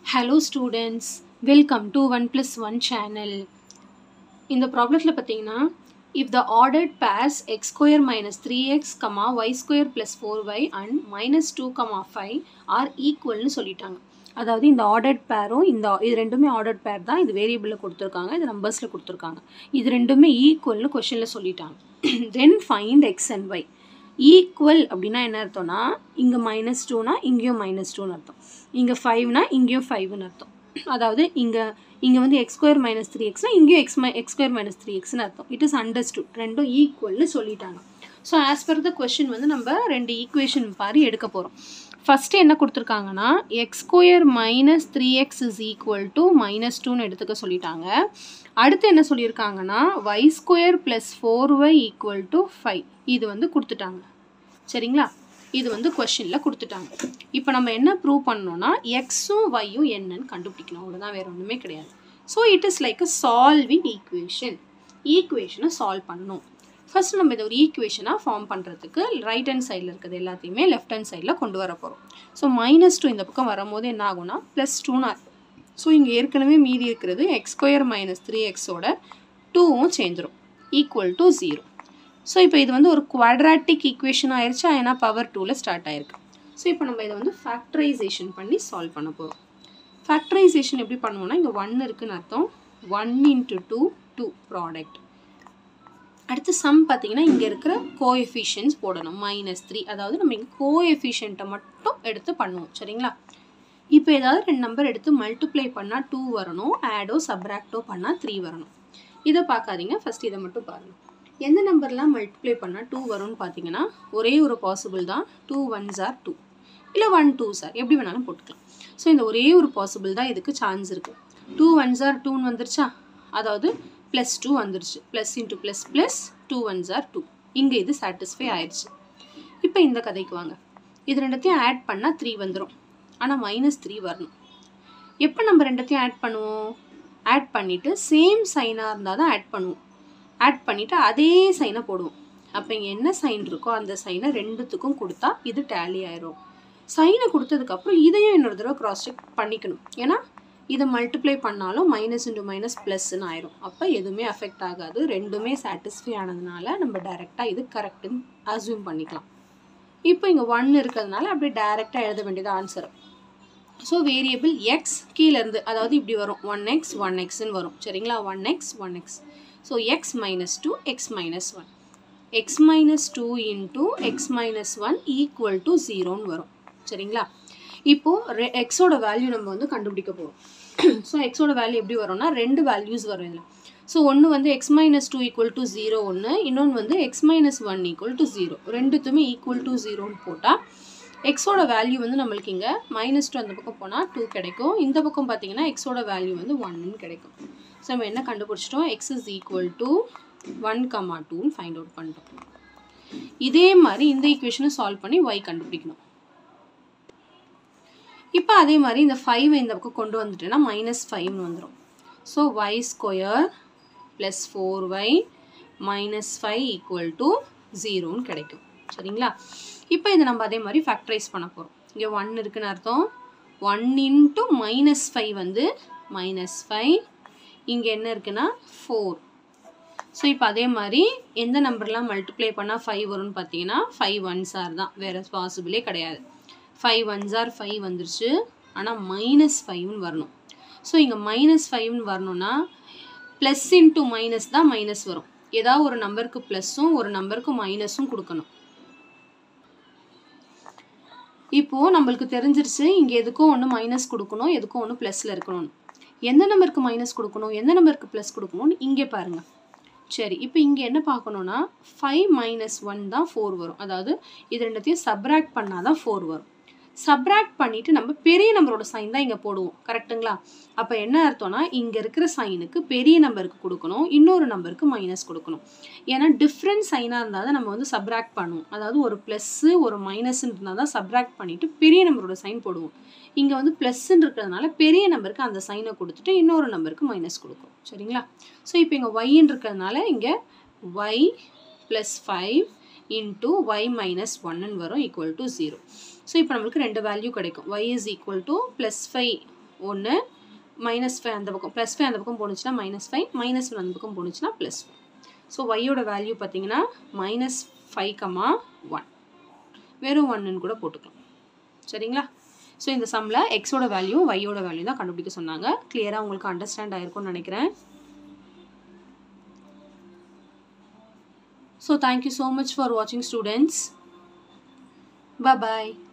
Hello students welcome to one plus one channel இந்த ப்ராப்ளத்தில் பார்த்தீங்கன்னா if the ordered pairs x square minus three x comma y square plus four y and minus two comma five are ஈக்குவல்னு சொல்லிட்டாங்க அதாவது இந்த ordered பேரும் இந்த இது ரெண்டுமே ஆர்டர்ட் பேர் தான் இது வேரியபிளில் கொடுத்துருக்காங்க இது நம்பர்ஸில் கொடுத்துருக்காங்க இது ரெண்டுமே ஈக்குவல்னு கொஷனில் சொல்லிட்டாங்க then find x and y equal அப்படின்னா என்ன அர்த்தம்னா இங்கே மைனஸ் டூனா இங்கேயும் மைனஸ் டூன்னு அர்த்தம் இங்கே ஃபைவ்னா இங்கேயும் ஃபைவ்னு அர்த்தம் அதாவது இங்கே இங்கே வந்து எக்ஸ் ஸ்கொயர் மைனஸ் த்ரீ எக்ஸ்னா இங்கேயும் x my x square minus three எக்ஸ்னு அர்த்தம் இட் இஸ் அண்டர்ஸ்டுட் ரெண்டும் ஈக்குவல்னு சொல்லிட்டாங்க so as per the question வந்து நம்ம ரெண்டு ஈக்குவேஷன் பாரி எடுக்க போகிறோம் ஃபஸ்ட்டு என்ன கொடுத்துருக்காங்கன்னா x square minus three x is equal to minus டூன்னு எடுத்துக்க சொல்லிட்டாங்க அடுத்து என்ன சொல்லியிருக்காங்கன்னா y square plus four y equal to five இது வந்து கொடுத்துட்டாங்க சரிங்களா இது வந்து கொஷினில் கொடுத்துட்டாங்க இப்போ நம்ம என்ன ப்ரூவ் பண்ணோம்னா எக்ஸும் ஒய்யும் என்னன்னு கண்டுபிடிக்கணும் அவ்வளோதான் வேறு ஒன்றுமே கிடையாது so it is like a solving equation ஈக்குவேஷனை சால்வ் பண்ணணும் ஃபர்ஸ்ட் நம்ம இதை ஒரு ஈக்குவேஷனாக ஃபார்ம் பண்ணுறதுக்கு ரைட் ஹேண்ட் சைடில் இருக்கிறது எல்லாத்தையுமே லெஃப்ட் ஹேண்ட் சைடில் கொண்டு வர போகிறோம் ஸோ மைனஸ் டூ இந்த பக்கம் வரும்போது என்ன ஆகும்னா ப்ளஸ் டூனா ஸோ இங்கே ஏற்கனவே மீதி இருக்கிறது எக்ஸ் ஸ்கொயர் மைனஸ் த்ரீ எக்ஸோட டூவும் சேர்ந்துடும் ஈக்குவல் டு ஜீரோ ஸோ இப்போ இது வந்து ஒரு குவாட்ராட்டிக் ஈக்குவேஷன் ஆயிடுச்சு ஏன்னா பவர் டூவில் ஸ்டார்ட் ஆயிருக்கு ஸோ இப்போ நம்ம இதை வந்து ஃபேக்டரைசேஷன் பண்ணி சால்வ் பண்ண போகிறோம் ஃபேக்டரைசேஷன் எப்படி பண்ணுவோம்னா இங்கே ஒன் இருக்குன்னு அர்த்தம் one into two two product அடுத்து சம் பார்த்தீங்கன்னா இங்கே இருக்கிற கோஎஃபிஷியன்ஸ் போடணும் மைனஸ் த்ரீ அதாவது நம்ம இங்கே கோஎஃபிஷியண்ட்டை மட்டும் எடுத்து பண்ணுவோம் சரிங்களா இப்போ ஏதாவது ரெண்டு நம்பர் எடுத்து மல்டிப்ளை பண்ணால் டூ வரணும் ஆடோ சப்ராக்டோ பண்ணால் த்ரீ வரணும் இதை பார்க்காதீங்க ஃபஸ்ட் இதை மட்டும் பாருங்கள் எந்த நம்பர்லாம் மல்டிப்ளை பண்ணால் டூ வரும்னு பார்த்தீங்கன்னா ஒரே ஒரு பாசிபிள் தான் டூ ஒன்ஸ் ஆர் டூ இல்லை ஒன் டூ சார் எப்படி வேணாலும் போட்டுக்கலாம் ஸோ இந்த ஒரே ஒரு பாசிபிள் தான் இதுக்கு சான்ஸ் இருக்குது டூ ஒன்ஸ் ஆர் டூன்னு வந்துருச்சா அதாவது ப்ளஸ் டூ வந்துருச்சு plus into plus plus two ones or two இங்கே இது சாட்டிஸ்ஃபை ஆயிடுச்சு இப்போ இந்த கதைக்கு வாங்க இது ரெண்டத்தையும் ஆட் பண்ணால் த்ரீ வந்துடும் ஆனால் மைனஸ் த்ரீ வரணும் எப்போ நம்ம ரெண்டத்தையும் ஆட் பண்ணுவோம் ஆட் பண்ணிவிட்டு சேம் சைனாக இருந்தால் தான் ஆட் பண்ணுவோம் ஆட் பண்ணிவிட்டு அதே சைனை போடுவோம் அப்போ இங்கே என்ன சைன் இருக்கோ அந்த சைனை ரெண்டுத்துக்கும் கொடுத்தா இது டேலி ஆயிரும் சைனை கொடுத்ததுக்கப்புறம் இதையும் இன்னொரு தடவை க்ராஸ் செக் பண்ணிக்கணும் ஏன்னா இதை மல்டிப்ளை பண்ணாலும் மைனஸ் இன்ட்டு மைனஸ் ப்ளஸ்ன்னு ஆயிரும் அப்போ எதுவுமே அஃபெக்ட் ஆகாது ரெண்டுமே சாட்டிஸ்ஃபை ஆனதுனால நம்ம டைரெக்டாக இது கரெக்டுன்னு அசியூம் பண்ணிக்கலாம் இப்போ இங்கே ஒன் இருக்கிறதுனால அப்படியே டைரெக்டாக எழுத வேண்டியது ஆன்சர் ஸோ வேரியபிள் எக்ஸ் கீழேருந்து அதாவது இப்படி வரும் ஒன் எக்ஸ் ஒன் எக்ஸ்ன்னு வரும் சரிங்களா one x one x so x minus two x minus one x minus two into x minus one equal to ஜீரோன்னு வரும் சரிங்களா இப்போது ரெ எக்ஸோட வேல்யூ நம்ம வந்து கண்டுபிடிக்க போகிறோம் ஸோ எக்ஸோட வேல்யூ எப்படி வரும்னா ரெண்டு வேல்யூஸ் வரும் இதில் ஸோ ஒன்று வந்து x minus two equal to zero ஒன்று இன்னொன்று வந்து x minus one equal to zero ரெண்டுத்துமே ஈக்குவல் டு ஜீரோன்னு போட்டால் எக்ஸோட வேல்யூ வந்து நம்மளுக்கு இங்கே மைனஸ் டூ அந்த பக்கம் போனால் டூ கிடைக்கும் இந்த பக்கம் பார்த்தீங்கன்னா எக்ஸோட வேல்யூ வந்து ஒன்னு கிடைக்கும் ஸோ நம்ம என்ன கண்டுபிடிச்சிட்டோம் x is equal to one comma டூன்னு ஃபைண்ட் அவுட் பண்ணிட்டோம் இதே மாதிரி இந்த ஈக்குவேஷனை சால்வ் பண்ணி ஒய் கண்டுபிடிக்கணும் இப்போ அதே மாதிரி இந்த ஃபைவ் இந்த பக்கம் கொண்டு வந்துட்டேன்னா மைனஸ் ஃபைவ்னு வந்துடும் so y square plus four y minus five equal to ஜீரோன்னு கிடைக்கும் சரிங்களா இப்போ இதை நம்ம அதே மாதிரி ஃபேக்டரைஸ் பண்ண போகிறோம் இங்கே ஒன் இருக்குன்னு அர்த்தம் ஒன் இன்ட்டு மைனஸ் ஃபைவ் வந்து மைனஸ் ஃபைவ் இங்கே என்ன இருக்குன்னா ஃபோர் ஸோ இப்போ அதே மாதிரி எந்த நம்பர்லாம் மல்டிப்ளை பண்ணால் ஃபைவ் வரும்னு பார்த்தீங்கன்னா ஃபைவ் ஒன்ஸ் ஆர் தான் வேறு பாசிபிளே கிடையாது ஃபைவ் ஒன்ஸ் ஆர் ஃபைவ் வந்துருச்சு ஆனால் மைனஸ் ஃபைவ்னு வரணும் ஸோ இங்கே மைனஸ் ஃபைவ்னு வரணும்னா ப்ளஸ் இன்ட்டு மைனஸ் தான் மைனஸ் வரும் ஏதாவது ஒரு நம்பருக்கு ப்ளஸ்ஸும் ஒரு நம்பருக்கு மைனஸும் கொடுக்கணும் இப்போது நம்மளுக்கு தெரிஞ்சிருச்சு இங்கே எதுக்கும் ஒன்று மைனஸ் கொடுக்கணும் எதுக்கும் ஒன்று ப்ளஸில் இருக்கணும்னு எந்த நம்பருக்கு மைனஸ் கொடுக்கணும் எந்த நம்பருக்கு ப்ளஸ் கொடுக்கணும்னு இங்கே பாருங்கள் சரி இப்போ இங்கே என்ன பார்க்கணுன்னா ஃபைவ் மைனஸ் ஒன் தான் ஃபோர் வரும் அதாவது இது ரெண்டுத்தையும் சப்ராக்ட் பண்ணால் தான் ஃபோர் வரும் சப்ராக்ட் பண்ணிவிட்டு நம்ம பெரிய நம்பரோட சைன் தான் இங்கே போடுவோம் கரெக்டுங்களா அப்போ என்ன அர்த்தம்னா இங்கே இருக்கிற சைனுக்கு பெரிய நம்பருக்கு கொடுக்கணும் இன்னொரு நம்பருக்கு மைனஸ் கொடுக்கணும் ஏன்னா டிஃப்ரெண்ட் சைனாக இருந்தால் தான் நம்ம வந்து சப்ராக்ட் பண்ணுவோம் அதாவது ஒரு ப்ளஸ்ஸு ஒரு மைனஸ்ன்னு இருந்தால் தான் சப்ராக்ட் பண்ணிவிட்டு பெரிய நம்பரோட சைன் போடுவோம் இங்கே வந்து ப்ளஸ்ன்னு இருக்கிறதுனால பெரிய நம்பருக்கு அந்த சைனை கொடுத்துட்டு இன்னொரு நம்பருக்கு மைனஸ் கொடுக்கும் சரிங்களா ஸோ இப்போ இங்கே ஒய்ன்னு இருக்கிறதுனால இங்கே y plus five into y minus ஒன்னு வரும் ஈக்குவல் டு ஜீரோ ஸோ இப்போ நம்மளுக்கு ரெண்டு வேல்யூ கிடைக்கும் y is equal to plus five ஒன்று மைனஸ் ஃபைவ் அந்த பக்கம் ப்ளஸ் ஃபைவ் அந்த பக்கம் போணுச்சுன்னா மைனஸ் ஃபைவ் மைனஸ் ஒன் அந்த பக்கம் போணுச்சுன்னா ப்ளஸ் ஃபைவ் ஸோ ஒய்யோட வேல்யூ பார்த்தீங்கன்னா மைனஸ் ஃபைவ் கமா ஒன் வெறும் ஒன்றுன்னு கூட போட்டுக்கலாம் சரிங்களா ஸோ இந்த சம்மில் எக்ஸோட வேல்யூ ஒய்யோட வேல்யூ தான் கண்டுபிடிக்க சொன்னாங்க கிளியராக உங்களுக்கு அண்டர்ஸ்டாண்ட் ஆயிருக்கும்னு நினைக்கிறேன் so thank you so much for வாட்சிங் ஸ்டூடெண்ட்ஸ் Bye bye.